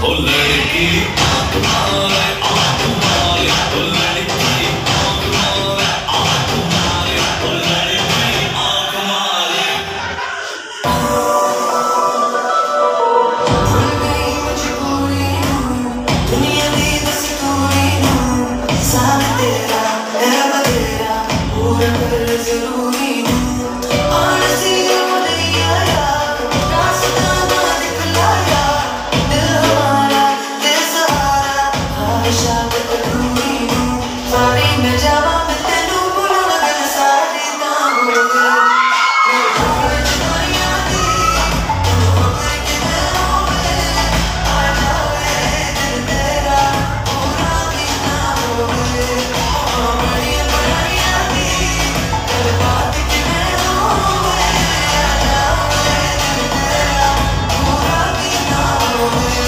दुनिया दी बस कोई नू साथ तेरा है बतेरा पूरा कर जरूरी नू और सी नहीं आया रास्ता ना दिखलाया दिल हमारा दिल सहारा हमेशा अधूरी नू सारी मैं जावा मैं तेनू भूलूं अगर सारी ना होवे मेरे दिल विच दुनिया दी तू होवे किते होवे आ जावे दिल तेरा पूरा भी ना होवे ओ बड़ी बड़िया दी कर बात किते होवे आ जावे दिल तेरा पूरा भी ना होवे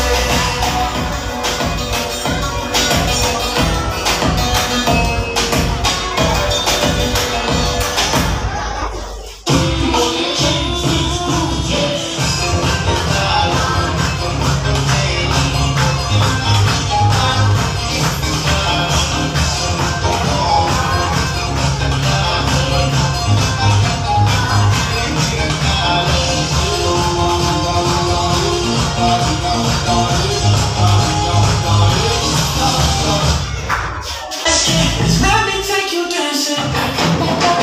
Let me take you dancing.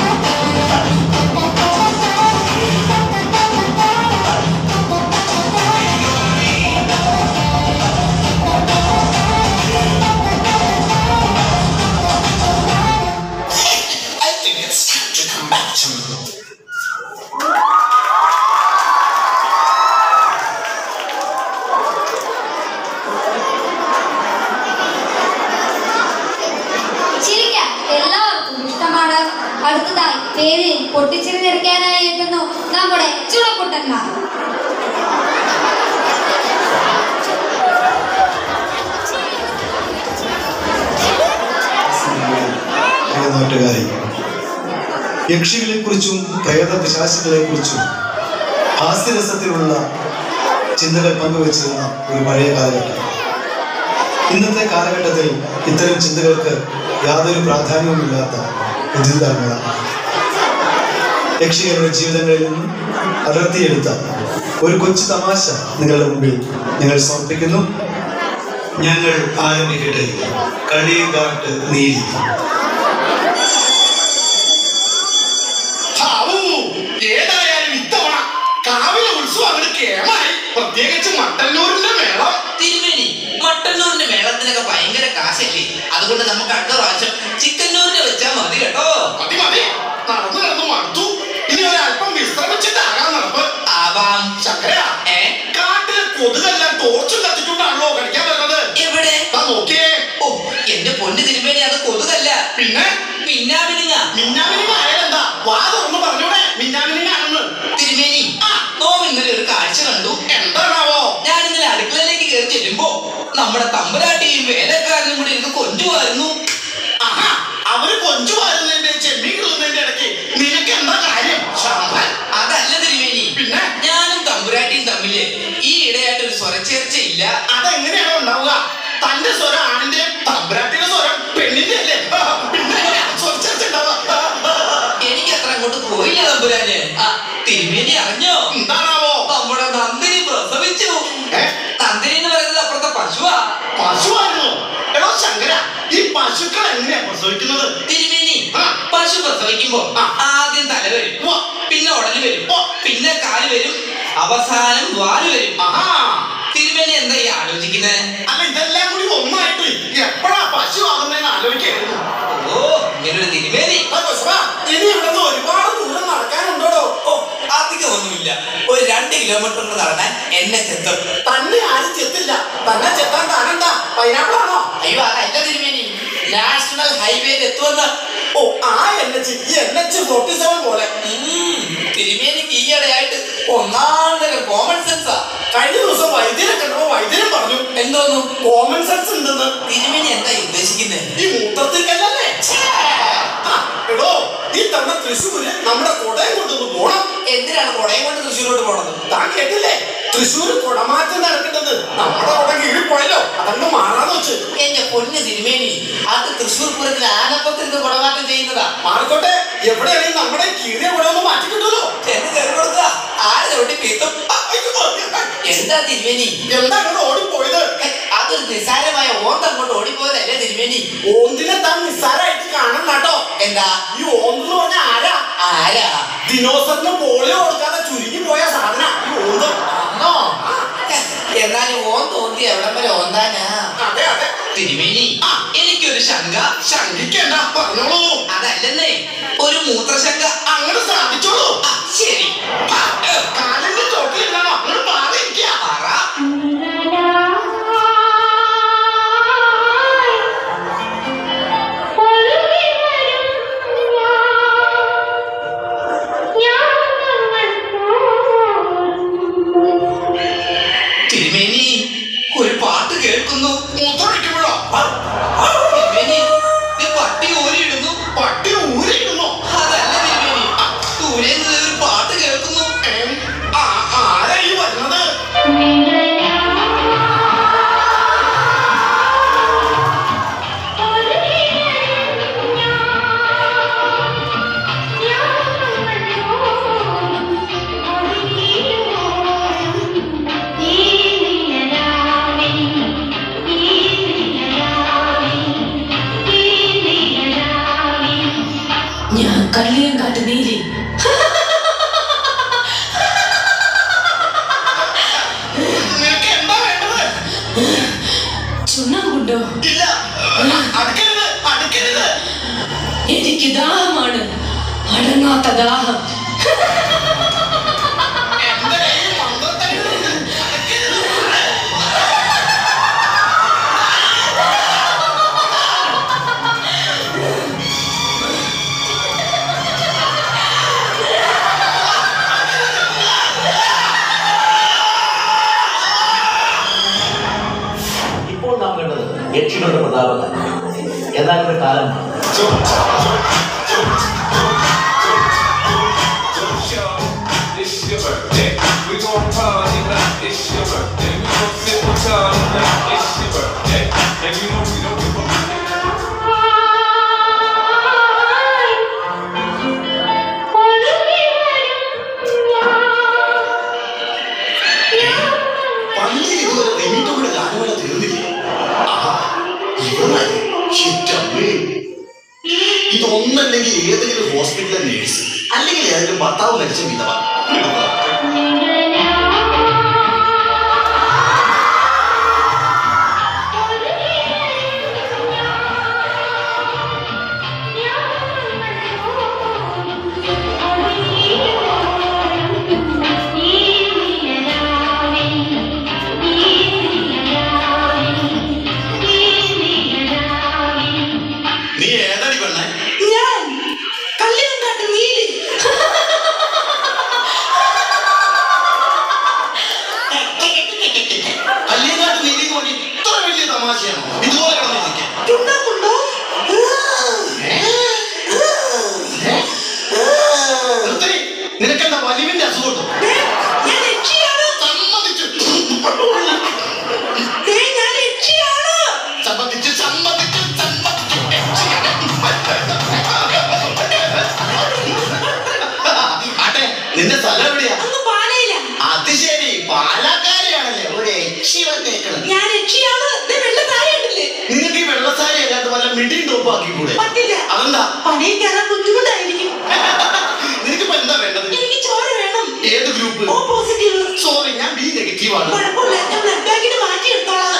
I think it's time to come back to me. ചിരിക്കാൻ എല്ലാവർക്കും ഇഷ്ടമാണ് അടുത്തതായി പേരിൽ പൊട്ടിച്ചിരി നിറയ്ക്കാനായി എത്തുന്നു നമ്മുടെ ചുണക്കുട്ടന്മാർ പ്രിയ നാട്ടുകാരി യക്ഷികളെ കുറിച്ചും പ്രേത പിശാചുകളെ കുറിച്ചും ഹാസ്യരസത്തിലുള്ള ചിന്തകൾ പങ്കുവച്ചിരുന്ന ഒരു പഴയ കാലഘട്ടം ഇന്നത്തെ കാലഘട്ടത്തിൽ ഇത്തരം ചിന്തകൾക്ക് യാതൊരു പ്രാധാന്യവുമില്ലാത്ത പുതിയതലമുറ യക്ഷികളുടെ ജീവിതങ്ങളിൽ നിന്നും അടർത്തിയെടുത്ത ഒരു കൊച്ചു തമാശ നിങ്ങളുടെ മുമ്പിൽ ഞങ്ങൾ സമർപ്പിക്കുന്നു ഞങ്ങൾ ആരംഭിക്കട്ടെ കളികാട്ട് നീതി ഹാവൂ, ഏതായാലും ഇത്തവണ കാവിലെ ഉത്സവം അങ്ങട് കേമായി പ്രത്യേകിച്ച് മട്ടന്നൂരിന്റെ മേളം തിരുമേനി മട്ടന്നൂരിന്റെ മേളത്തിനൊക്കെ ഭയങ്കര കാശല്ലേ അതുകൊണ്ട് നമുക്ക് അടുത്ത പ്രാവശ്യം ചിക്കന്നൂരിന്റെ വെച്ചാൽ മതി കേട്ടോ മതി മതി നടന്നു നടന്നു മടുത്തു ഇനി ഒരല്പം വിശ്രമിച്ചിട്ടാകാൻ നടപ്പ് ആവാം ശങ്കര ഏ കാട്ടിലെ കൊതുകെല്ലാം ടോർച്ചും കത്തിക്കൊണ്ടാണല്ലോ കളിക്കാൻ വരുന്നത് എവിടെ ദാ നോക്കിയേ ഓ എന്റെ പൊന്ന് തിരുമേനി അത് കൊതുകല്ല പിന്നെ പിന്നാവിനുങ്ങ മിന്നാമിനിങ്ങ ആയാലെന്താ വാ തുറന്ന് പറഞ്ഞൂടെ മിന്നാമിനിങ്ങാണെന്ന് തിരുമേനി ആ നോം ഇന്നലെ ഒരു കാഴ്ച കണ്ടു എന്താണാവോ ഞാൻ ഇന്നലെ അടുക്കളയിലേക്ക് കയറി ചെല്ലുമ്പോ നമ്മുടെ തമ്പുരാട്ടിയും വേലക്കാരനും കൂടി ഇരുന്ന് കൊഞ്ചുമായിരുന്നു ആഹാ അവര് കൊഞ്ചു വാരുന്നതിന്റെ ചെമ്മീൻ കിളുന്നതിന്റെ ഇടയ്ക്ക് നിനക്ക് എന്താ കാര്യം ശാമ്പൻ അതല്ല തിരുമേനി പിന്നെ ഞാനും തമ്പുരാട്ടിയും തമ്മില് ഈ ഇടയായിട്ട് ഒരു സ്വരച്ചേർച്ചയില്ല അതെങ്ങനെയാണോ ഉണ്ടാവുക തന്റെ സ്വരം ആണിന്റെ തമ്പുരാട്ടിയുടെ സ്വരം പെണ്ണിന്റെ അല്ലേ പിന്നെ എങ്ങനെയാ സ്വരച്ചേർച്ച ഉണ്ടാവുക എനിക്ക് അത്ര അങ്ങോട്ട് പോയില്ല തമ്പുരാന് ആ, തിരുമേനി അറിഞ്ഞോ എന്താണാവോ നമ്മുടെ നന്ദിനി പ്രസവിച്ചു ഏ? നന്ദിനി എന്ന് പറയുന്നത് അപ്പുറത്തെ പശുവാ പശുവായിരുന്നു എടോ ശങ്കര ഈ പശുക്കൾ എങ്ങനെയാ പ്രസവിക്കുന്നത് തിരുമേനി ആ. പശു പ്രസവിക്കുമ്പോ ആ. ആദ്യം തല വരും ഉവ്വ. പിന്നെ ഉടല് വരും ഓ. പിന്നെ കാല് വരും അവസാനം വാല് വരും ആഹാ തിരുമേനി എന്താ ഈ ആലോചിക്കുന്നത് അല്ല ഇതെല്ലാം കൂടി ഒന്നായിട്ട് എപ്പോഴാ പശു ആകുന്നതെന്ന് ആലോചിക്കായിരുന്നു ഓ ഇങ്ങനൊരു തിരുമേനി ഇനി ഇവിടുന്ന് ഒരുപാട് ദൂരം നടക്കാനുണ്ടോ ഓ അധികം ഒന്നുമില്ല ഒരു രണ്ട് കിലോമീറ്റർ കൊണ്ട് നടന്നാൽ എന്നെ ചെത്തും തന്നെ ആരും ചെത്തില്ല തന്നെ ചെത്താൻ താനെന്താ പൈനാപ്പിൾ ആണോ അയ്യോ അതല്ല തിരുമേനി നാഷണൽ ഹൈവേയിൽ എത്തുമെന്ന് ഓ ആ എൻ എച്ച് ഈ എൻ എച്ച് ഫോർട്ടി സെവൻ പോലെ ഉം, തിരുമേനിക്ക് ഈയിടെയായിട്ട് ഒന്നാന്തരം കോമൺ സെൻസാ കഴിഞ്ഞ ദിവസം വൈദ്യരെ കണ്ടപ്പോ വൈദ്യരും പറഞ്ഞു എന്തോന്നു കോമൺ സെൻസ് ഉണ്ടെന്ന് തിരുമേനി എന്താ ഉദ്ദേശിക്കുന്നത് ഈ മൂത്രത്തിൽ കല്ലല്ലേ ആ, എടോ ഈ തവണ തൃശ്ശൂര് നമ്മുടെ കൊടയം കൊണ്ടൊന്ന് പോണം എന്തിനാണ് കുടയും കൊണ്ട് തൃശ്ശൂരോട്ട് പോണത് താൻ കേട്ടില്ലേ തൃശ്ശൂർ കുടമാറ്റം നടക്കുന്നത് നമ്മുടെ കുടം കീഴിൽ അതങ്ങ് മാറാന്ന് വെച്ച് എന്റെ പൊന്ന് തിരുമേനി അത് തൃശ്ശൂർ പൂരത്തിൽ ആനപ്പത്തിൽ കുടമാറ്റം ചെയ്യുന്നതാ മാറിക്കോട്ടെ എവിടെയാണെങ്കിൽ നമ്മുടെ കീറിയ കൂടെ ഒന്ന് മാറ്റി കിട്ടുമല്ലോ ചെന്ന് കയറി കൊടുക്കുക ആര് ചവിട്ടി പീത്തും ആ, അയ്യോ, എന്താ തിരുമേനി എന്താ അങ്ങോട്ട് ഓടിപ്പോയത് ഹെ, അതൊരു നിസ്സാരമായ ഓന്തം കൊണ്ട് ഓടിപ്പോയതല്ലേ തിരുമേനി ഓന്തിനെ താൻ നിസ്സാരായിട്ട് കാണണം കേട്ടോ എന്താ ഈ ഓന്തെന്ന് പറഞ്ഞ ആരാ ആരാ ദിനോസറിന് പോളിയോ കൊടുക്കാതെ ചുരുങ്ങി പോയ സാധന ഈ ഓന്ത് ആണോ എന്നാലും ഓൻ തോന്നി എവിടം വരെ ഓന്താനാ അതെ അതെ തിരുമേനി എനിക്കൊരു ശങ്ക ശങ്കിക്കണ്ട പറഞ്ഞോളൂ അതല്ലെന്നേ ഒരു മൂത്രശങ്ക അങ്ങനെ സാധിച്ചോളൂ ആ, ശരി ആ, ഏ, കാലിന്റെ ചോട്ടിലിരുന്നാണോ അങ്ങനെ മാറിയിരിക്കുക പറ തിരുമേനി ഒരു പാട്ട് കേൾക്കുന്നു മൂത്രമൊഴിക്കുമ്പോഴോ തിരുമേനി ഇത് പട്ടി ഊരിയിടുന്നു പട്ടി ഊരിയിടുന്നോ അതല്ല തിരുമേനി ദൂരെ നിന്ന് ഒരു പാട്ട് കേൾക്കുന്നു ഏ, ആ, ആരാ ഈ വരുന്നത് ഞാൻ കള്ളിയം കാട്ട് നീലി നിനക്ക് എന്താ വേണ്ടത് ചുണ്ണാമ്പുണ്ടോ ഇല്ല അടുക്കരുത് അടുക്കരുത് എനിക്ക് ദാഹമാണ് അടങ്ങാത്ത ദാഹം എന്റെ കയ്യിൽ മന്ത്രത്തടികളുണ്ട്. അടുക്കരുത്. ഇപ്പോൾ നാം കണ്ടത് യക്ഷികളുടെ പ്രതാപങ്ങൾ എന്നാൽ ഒരു കാലം It's your birthday. We gon' party like it's your birthday. We gon' sip a party like it's your birthday. And you know we don't give a പള്ളിയിൽ ഇതുവരെ റിമീറ്റോയുടെ ഗാനമേള തീർന്നില്ലേ ആഹാ, ഇവളായി. ശിറ്റമ്മേ. ഇതൊന്നല്ലെങ്കിൽ ഏതെങ്കിലും ഹോസ്പിറ്റലിലെ നേഴ്സ് അല്ലെങ്കിൽ ഏതെങ്കിലും ഭർത്താവ് മരിച്ച വിധവ നീ ഏതടി പെണ്ണേ ഞാൻ കള്ളിയം കാട്ട് നീലി കല്യാണാട്ട് നീതി കൊണ്ട് ഇത്ര വലിയ തമാശയാണോ ഇതുപോലെ കിടന്നിരിക്കാൻ ചുണ്ണാമ്പുണ്ടോ നിർത്തടി. നിനക്കെന്താ വലിവിന്റെ അസുഖമുണ്ടോ ദേ, ഞാൻ യക്ഷിയാണ് സമ്മതിച്ചു ദേ, ഞാൻ യക്ഷിയാണ് സമ്മതിച്ചു സമ്മതിച്ചു സമ്മതിച്ചു ആട്ടെ നിന്റെ സ്ഥലം എവിടെയാ അങ്ങ് പാലയില്ല അത് ശരി പാലക്കാരിയാണല്ലേ ഒരു യക്ഷി വന്നേക്കണം ഞാൻ യക്ഷിയാണ് ദേ, വെള്ള താഴെ ഉണ്ടല്ലേ നിങ്ങൾക്ക് ഈ വെള്ളസാരി അല്ലാണ്ട് വല്ല മിടിയും ടോപ്പാക്കി കൂടെ പറ്റില്ല അതെന്താ പണിയിൽ കയറാൻ ബുദ്ധിമുട്ടായിരിക്കും നിനക്കിപ്പോ എന്താ വേണ്ടത് എനിക്ക് ചോര വേണം ഏത് ഗ്രൂപ്പ് ഓ പോസിറ്റീവ് സോറി ഞാൻ ബി നെഗറ്റീവ് ആണ് കുഴപ്പമില്ല ഞാൻ ബ്ലഡ് ബാങ്കിന് മാറ്റി എടുത്തോളാം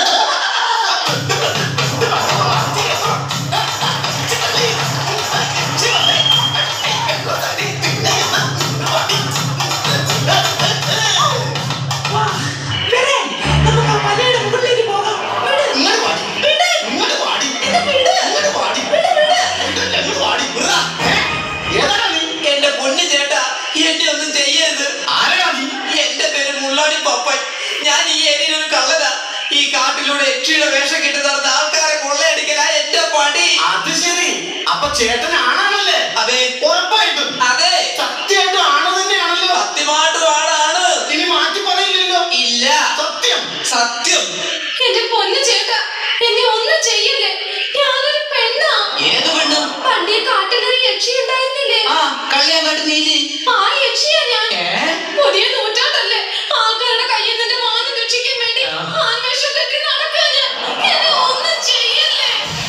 വാ, വരാൻ. നമുക്ക് ആ മലയുടെ മുകളിലേക്ക് പോകാം വിട്. ഇങ്ങോട്ട് പാടി വിട്. ഇങ്ങോട്ട് പാടി എന്നെ വിട്. ഇങ്ങോട്ട് പാടി വിട്, വിട്. ഇങ്ങോട്ട് പാടി വിടാ. ഏ? ഏതാടാ നീ എന്റെ പൊന്ന് ചേട്ടാ എന്നെ ഒന്നും ചെയ്യരുത് ആരാടാ നീ എന്റെ പേര് മുള്ളാടി പപ്പൻ ഞാൻ ഈ ഏരിയയിൽ ഒരു കള്ളനാ ഈ കാട്ടിലൂടെ യക്ഷിയുടെ വേഷം കെട്ടി നടന്ന ആൾക്കാരെ കൊള്ളയടിക്കലാ എന്റെ പണി അത് ശരി അപ്പൊ ചേട്ടൻ ആണാണല്ലേ അതെ ഉറപ്പായിട്ടും അതെ സത്യമായിട്ടും ആണ് തന്നെയാണല്ലോ സത്യമായിട്ടും ആളാണ് ഇനി മാറ്റി പറയില്ലല്ലോ ഇല്ല സത്യം സത്യം എന്റെ പൊന്നു ചേട്ടാ എന്നെ ഒന്നും ചെയ്യല്ലേ ഞാനൊരു പെണ്ണാ ഏത് പെണ്ണ് പണ്ടേ കാട്ടിലൊരു യക്ഷി ഉണ്ടായിരുന്നില്ലേ ആ കള്ളിയാങ്കാട്ട് നീലി ആ യക്ഷിയാ ഞാൻ ഏ പുതിയ നൂറ്റാണ്ടല്ലേ ആൾക്കാരുടെ കയ്യിൽ നിന്ന് മാനം രക്ഷിക്കാൻ വേണ്ടി ആൺവേഷം കെട്ടി നടക്കാ ഞാൻ എന്നെ ഒന്നും ചെയ്യല്ലേ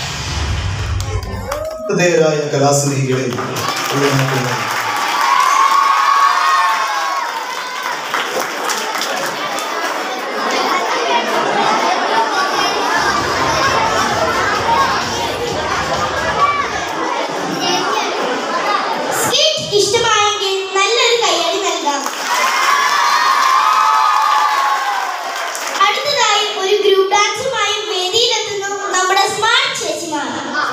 ഹൃദയരായ കലാസ്നേഹികളെ പ്രിയപ്പെട്ടവരെ, സ്കിറ്റ് ഇഷ്ടമായെങ്കിൽ നല്ലൊരു കയ്യടി നൽകാം അടുത്തതായി ഒരു ഗ്രൂപ്പ് ഡാൻസുമായി വേദിയിലെത്തുന്നു നമ്മുടെ സ്മാർട്ട് ചേച്ചിമാർ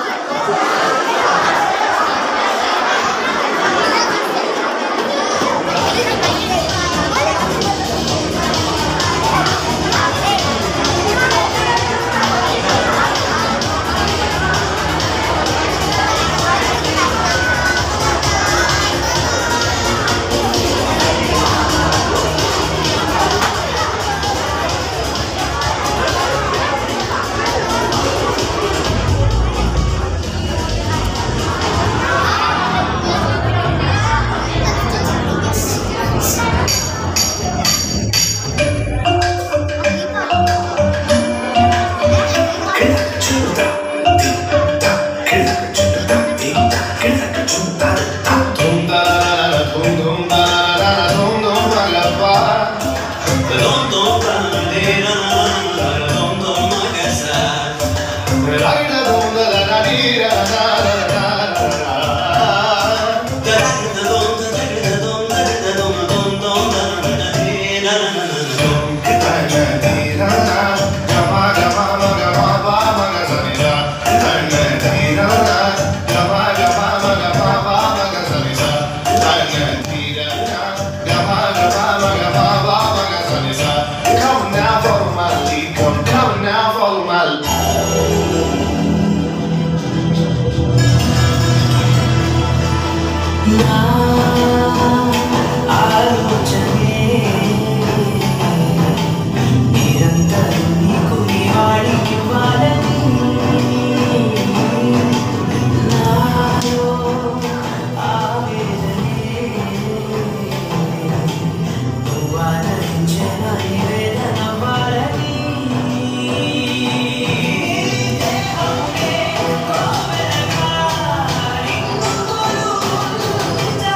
Come now, follow my lead. Come, come now, follow my lead. ും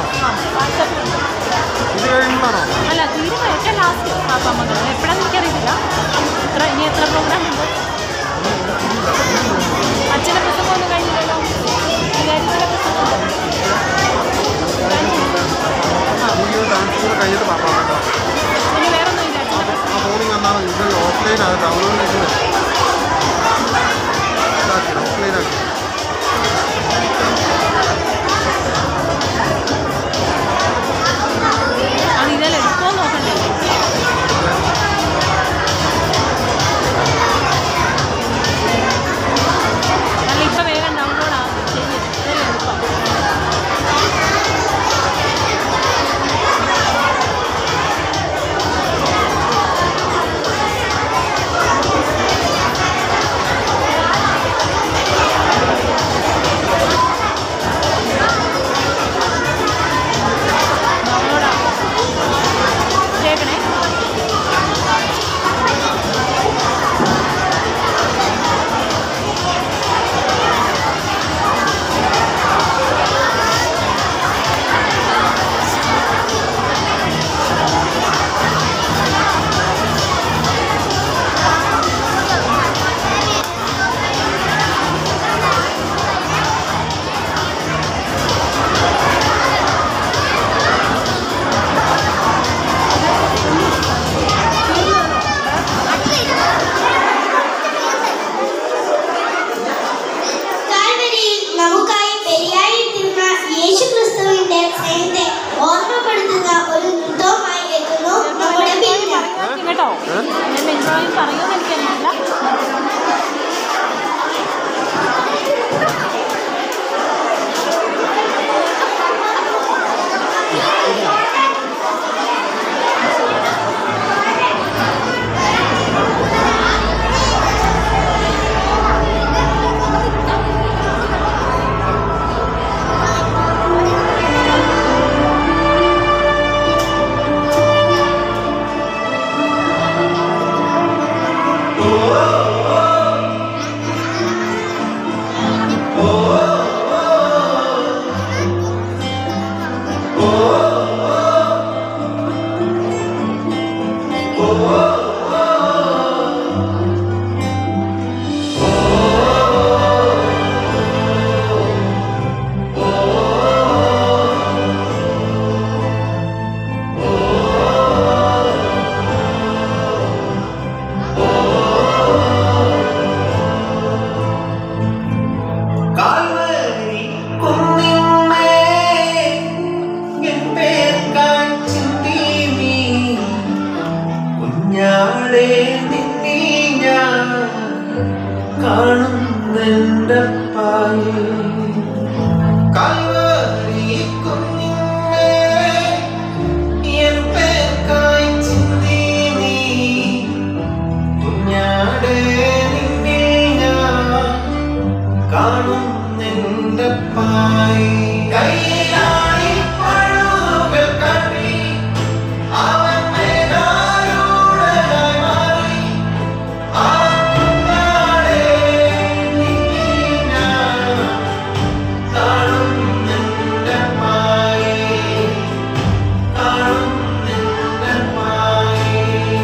ഇത് കഴിയുമ്പോഴാണോ അല്ല തീരുമാനം ഏറ്റവും ലാസ്റ്റ് പാപ്പാമ്മകൾ എപ്പോഴാന്ന് എനിക്കറിയത്തില്ല എത്ര ഇനി എത്ര പ്രോഗ്രാം ഉണ്ട് അച്ഛൻ്റെ പുസ്തകം ഒന്നും കഴിഞ്ഞില്ലല്ലോ വികാരിച്ചിയുടെ പുസ്തകം ഈ ഡാൻസ് കൂടെ കഴിഞ്ഞിട്ട് പാപ്പാ കേട്ടോ ഇനി വേറൊന്നും ഇല്ല അച്ഛൻ്റെ ആ ഫോണിൽ വന്നാൽ മതി ഇത് ഓഫ്ലൈനാണ് ഡൗൺലോഡ് ചെയ്ത് ഇതാക്കി ഓഫ്ലൈൻ ആക്കി അത് ഇതെല്ലാം എടുക്കുമോ നോക്കണ്ടേ അല്ല ഇപ്പം വേഗം ഡൗൺലോഡ് ആകും ശരി അതല്ലേ എളുപ്പം ഡൗൺലോഡ് ആകും കേൾക്കണേ കാൽവരിയിൽ നമുക്കായി ബലിയായിത്തീർന്ന യേശു ക്രിസ്തുവിന്റെ സ്നേഹത്തെ ഓർമ്മപ്പെടുത്തുന്ന ഒരു നൃത്തവുമായി എത്തുന്നു നമ്മുടെ ബിന്ദു കേട്ടോ ഞാൻ ബെഞ്ചാമിൻ പറയുമെന്ന് എനിക്കറിയില്ല കാൽവരി കുന്നിന്മേ എൻ പേർക്കായി ചിന്തി നീ. കുഞ്ഞാളെ നിന്നെ ഞാൻ കാണുന്നെന്റെ പായേ കാൽവരി കുന്നിന്മേ എൻ പേർക്കായി ചിന്തി നീ. കുഞ്ഞാടെ നിന്നെ ഞാൻ കാണും നിന്റെ പായി കയ്യിലായി പഴുതുകൾ കണ്ടി അവൻ മേഘാരൂഢനായി മാറി ആ കുഞ്ഞാടേ നിന്നെ ഞാൻ കാണും നിന്റെ പായി കാണും നിന്റെ പായി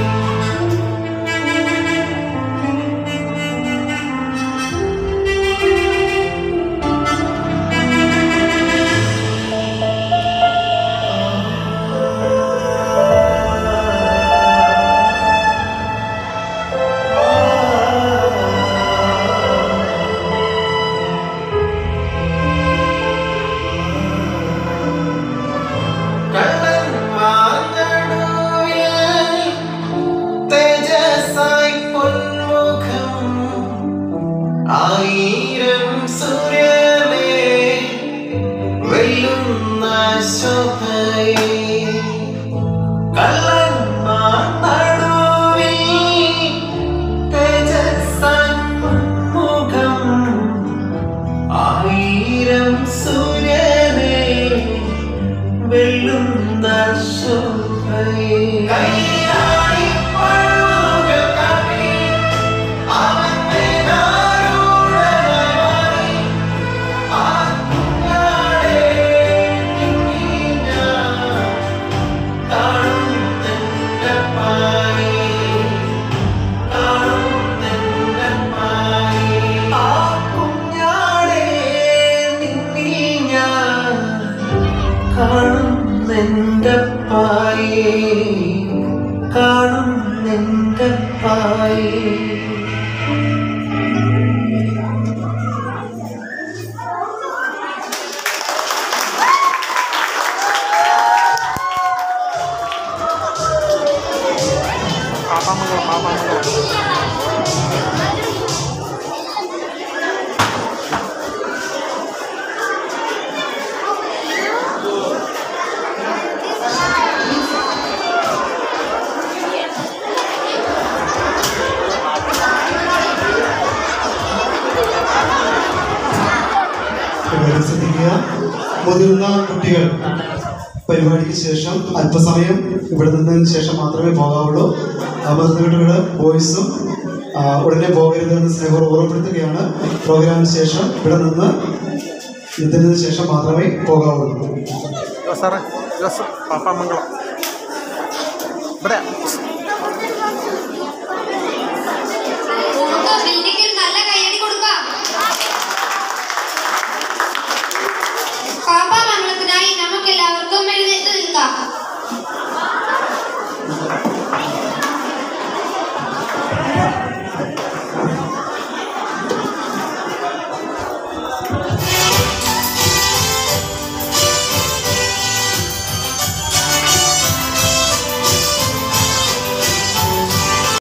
കള്ളന്മാർനടുവിൽ തേജസ്സായി പൊന്മുഖം ആയിരം സൂര്യനെ വെല്ലുന്ന ശോഭയെ കള്ളന്മാർ നടുവിൽ തേജസ്സായി പൊന്മുഖം ആയിരം സൂര്യനെ വെല്ലുന്ന ശോഭയെ കയ്യായി പഴുതുകൾ കാട്ടി അവൻ മേഘാരൂഢനായി മാറി. ആ കുഞ്ഞാടേ നിന്നെ കാണും നിന്റെ പായേ കാണും നിന്റെ പായേ പാപ്പാമംഗളം പാപ്പാമംഗളം ഇവിടെ ശ്രദ്ധിക്കുക മുതിർന്ന കുട്ടികൾ പരിപാടിക്ക് ശേഷം അല്പസമയം ഇവിടെ നിന്നതിന് ശേഷം മാത്രമേ പോകാവുള്ളൂ ആ മുതിർന്ന കുട്ടികൾ ബോയ്സും ആ, ഉടനെ പോകരുതെന്ന് സ്നേഹം ഓർമ്മപ്പെടുത്തുകയാണ് പ്രോഗ്രാമിന് ശേഷം ഇവിടെ നിന്ന് ഇതിന് ശേഷം മാത്രമേ പോകാവുള്ളൂ സാറേ ജോസ് പാപ്പാമംഗളം ഇവിടെ നമുക്ക് ബിന്നിക്ക് ഒരു നല്ല കയ്യടി കൊടുക്കാം പാപ്പാ മംഗളത്തിനായി നമുക്ക് എല്ലാവർക്കും എഴുന്നേറ്റ് നിൽക്കാം